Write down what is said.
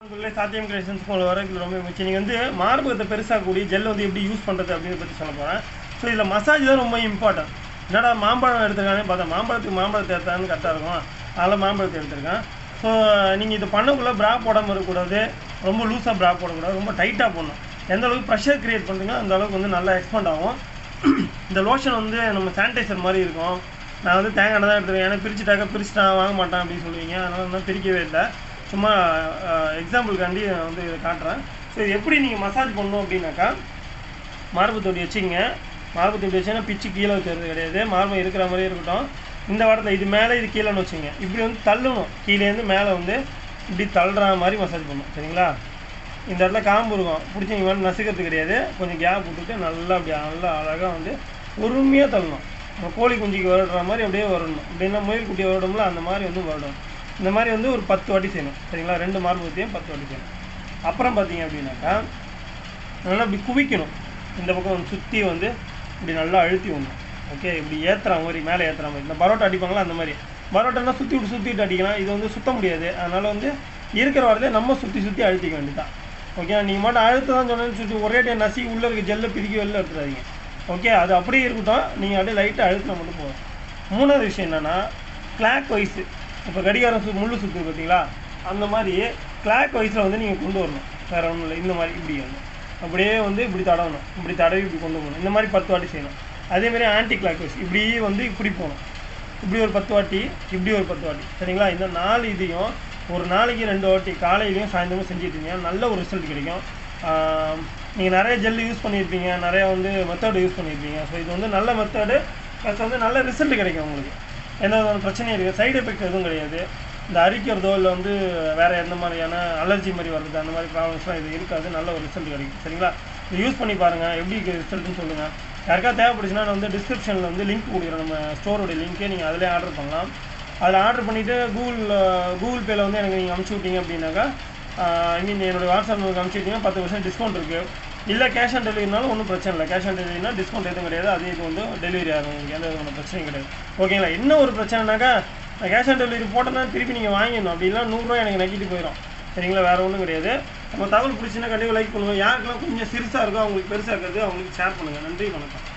உங்களே சாத்தியம் கிரியேஷன்ஸ்க்கு உங்களை வர இது ரொம்ப முக்கியம் நீங்கள் வந்து மார்பகத்தை பெருசாக்கக்கூடிய ஜெல் வந்து எப்படி யூஸ் பண்ணுறது அப்படின்னு பற்றி சொல்ல போகிறேன் ஸோ இதில் மசாஜ் தான் ரொம்ப இம்பார்ட்டன்ட் என்னடா மாம்பழம் எடுத்துருக்கானே பார்த்தா மாம்பழத்துக்கு மாம்பழத்தை எடுத்தான்னு கரெக்டாக இருக்கும் அதனால் மாம்பழத்தை எடுத்திருக்கேன் ஸோ நீங்கள் இது பண்ணக்குள்ளே ப்ரா போடாமல் இருக்கக்கூடாது ரொம்ப லூஸாக ப்ரா போடக்கூடாது ரொம்ப டைட்டாக போடணும் எந்த அளவுக்கு ப்ரெஷர் கிரியேட் பண்ணுறீங்க அந்த அளவுக்கு வந்து நல்லா எக்ஸ்பெண்ட் ஆகும் இந்த லோஷன் வந்து நம்ம சானிடைசர் மாதிரி இருக்கும் நான் வந்து தேங்காய் எண்ணெய் தான் எடுத்துருக்கேன் ஏன்னா பிரிச்சுட்டாக்க பிரிச்சு நான் வாங்க மாட்டேன் அப்படின்னு சொல்லுவீங்க அதனால நான் பிரிக்கவே இல்லை சும்மா எக்ஸாம்பிளுக்காண்டி நான் வந்து இதை காட்டுறேன் ஸோ இது எப்படி நீங்கள் மசாஜ் பண்ணணும் அப்படின்னாக்கா மார்பு தொட்டி வச்சுங்க மார்பு தொட்டி வச்சுன்னா பிச்சு கீழே வைக்கிறது கிடையாது மார்பு இருக்கிற மாதிரியே இருக்கட்டும் இந்த வாரத்தில் இது மேலே இது கீழேன்னு வச்சுங்க இப்படி வந்து தள்ளணும் கீழேருந்து மேலே வந்து இப்படி தள்ளுற மாதிரி மசாஜ் பண்ணணும் சரிங்களா இந்த இடத்துல காம்பு இருக்கும் பிடிச்சிங்க மாதிரி நசுக்கிறது கிடையாது கொஞ்சம் கேப் விட்டுட்டு நல்லா அப்படி நல்லா அழகாக வந்து பொறுமையாக தள்ளணும் நம்ம கோழி குஞ்சுக்கு வருடுற மாதிரி அப்படியே வரணும் அப்படின்னா முயல் குட்டி வருடும்ல அந்த மாதிரி வந்து வருடும் இந்த மாதிரி வந்து ஒரு பத்து வாட்டி செய்யணும் சரிங்களா ரெண்டு மார்பகத்தையும் பத்து வாட்டி செய்யணும் அப்புறம் பார்த்தீங்க அப்படின்னாக்கா நல்லா இப்படி குவிக்கணும் இந்த பக்கம் வந்து சுற்றி வந்து இப்படி நல்லா அழுத்தி விடணும் ஓகே இப்படி ஏற்றுற மாதிரி மேலே ஏற்றுற மாதிரி இந்த பரோட்டா அடிப்பாங்களா அந்த மாதிரி பரோட்டானா சுற்றி விட்டு சுற்றி விட்டு அடிக்கலாம் இது வந்து சுத்த முடியாது அதனால் வந்து இருக்கிற வாரத்தை நம்ம சுற்றி சுற்றி அழுத்திக்க வேண்டியதான் ஓகே நீங்கள் மட்டும் அழுத்த தான் சொன்னேன்னு சுற்றி ஒரே டைம் நசி உள்ளே இருக்க ஜெல்லை பிரிக்க வெளில எடுத்துடாதீங்க ஓகே அது அப்படியே இருக்கட்டும் நீங்கள் அப்படியே லைட்டாக அழுத்தினா மட்டும் போதும் மூணாவது விஷயம் என்னென்னா கிளாக் வைஸு இப்போ கடிகாரம் சு முள்ளு சுற்று பார்த்தீங்களா அந்த மாதிரி கிளாக் வைஸில் வந்து நீங்கள் கொண்டு வரணும் வேறு ஒன்றும் இல்லை இந்த மாதிரி இப்படி வந்து அப்படியே வந்து இப்படி தடவணும் இப்படி தடவி இப்படி கொண்டு போகணும் இந்த மாதிரி பத்து வாட்டி செய்யணும் அதேமாதிரி ஆன்டி கிளாக் வைஸ் இப்படி வந்து இப்படி போகணும் இப்படி ஒரு பத்து வாட்டி இப்படி ஒரு பத்து வாட்டி சரிங்களா இந்த நாலு இதையும் ஒரு நாளைக்கு ரெண்டு வாட்டி காலையிலையும் சாயந்தரமும் செஞ்சுட்டீங்க நல்ல ஒரு ரிசல்ட் கிடைக்கும் நீங்கள் நிறைய ஜெல் யூஸ் பண்ணியிருப்பீங்க நிறைய வந்து மெத்தட் யூஸ் பண்ணியிருப்பீங்க ஸோ இது வந்து நல்ல மெத்தடு ப்ளஸ் வந்து நல்ல ரிசல்ட் கிடைக்கும் உங்களுக்கு எந்த விதமான பிரச்சனையும் இருக்குது சைடு எஃபெக்ட் எதுவும் கிடையாது இந்த அரிக்கிறதோ இல்லை வந்து வேறு எந்த மாதிரியான அலர்ஜி மாதிரி வர்றது அந்த மாதிரி ப்ராப்ளம்ஸ்லாம் இது இருக்காது நல்ல ஒரு ரிசல்ட் கிடைக்கும் சரிங்களா இது யூஸ் பண்ணி பாருங்கள் எப்படி ரிசல்ட்னு சொல்லுங்கள் யாருக்கா தேவைப்படுச்சுன்னா நான் வந்து டிஸ்கிரிப்ஷனில் வந்து லிங்க் கொடுக்குறேன் நம்ம ஸ்டோரோட லிங்க்கே நீங்கள் அதிலே ஆர்டர் பண்ணலாம் அதில் ஆர்டர் பண்ணிவிட்டு கூகுள் கூகுள் பேயில் வந்து எனக்கு நீங்கள் அனுப்பிச்சி விட்டீங்க அப்படின்னாக்கா ஐ மீன் என்னோடய வாட்ஸ்அப் நம்பருக்கு அனுப்பிச்சி விட்டீங்கன்னா பத்து பர்சன்ட் டிஸ்கவுண்ட் இருக்குது இல்லை கேஷ் ஆன் டெலிவரினாலும் ஒன்றும் பிரச்சனை இல்லை கேஷ் ஆன் டெலிவரினா டிஸ்கவுண்ட் எதுவும் கிடையாது அதே இது வந்து டெலிவரி ஆகும் உங்களுக்கு எந்த விதமான பிரச்சனையும் கிடையாது ஓகேங்களா என்ன ஒரு பிரச்சனைனாக்கா கேஷ் ஆன் டெலிவரி போட்டோன்னா திருப்பி நீங்கள் வாங்கிடணும் அப்படிலாம் நூறுரூவா எனக்கு நக்கிட்டு போயிடும் சரிங்களா வேறு ஒன்றும் கிடையாது நம்ம தகவல் பிடிச்சின்னா கண்டிப்பாக லைக் பண்ணுங்கள் யாருக்கெல்லாம் கொஞ்சம் சிறுசாக இருக்கோ அவங்களுக்கு பெருசாக இருக்கிறது அவங்களுக்கு ஷேர் பண்ணுங்கள் நன்றி வணக்கம்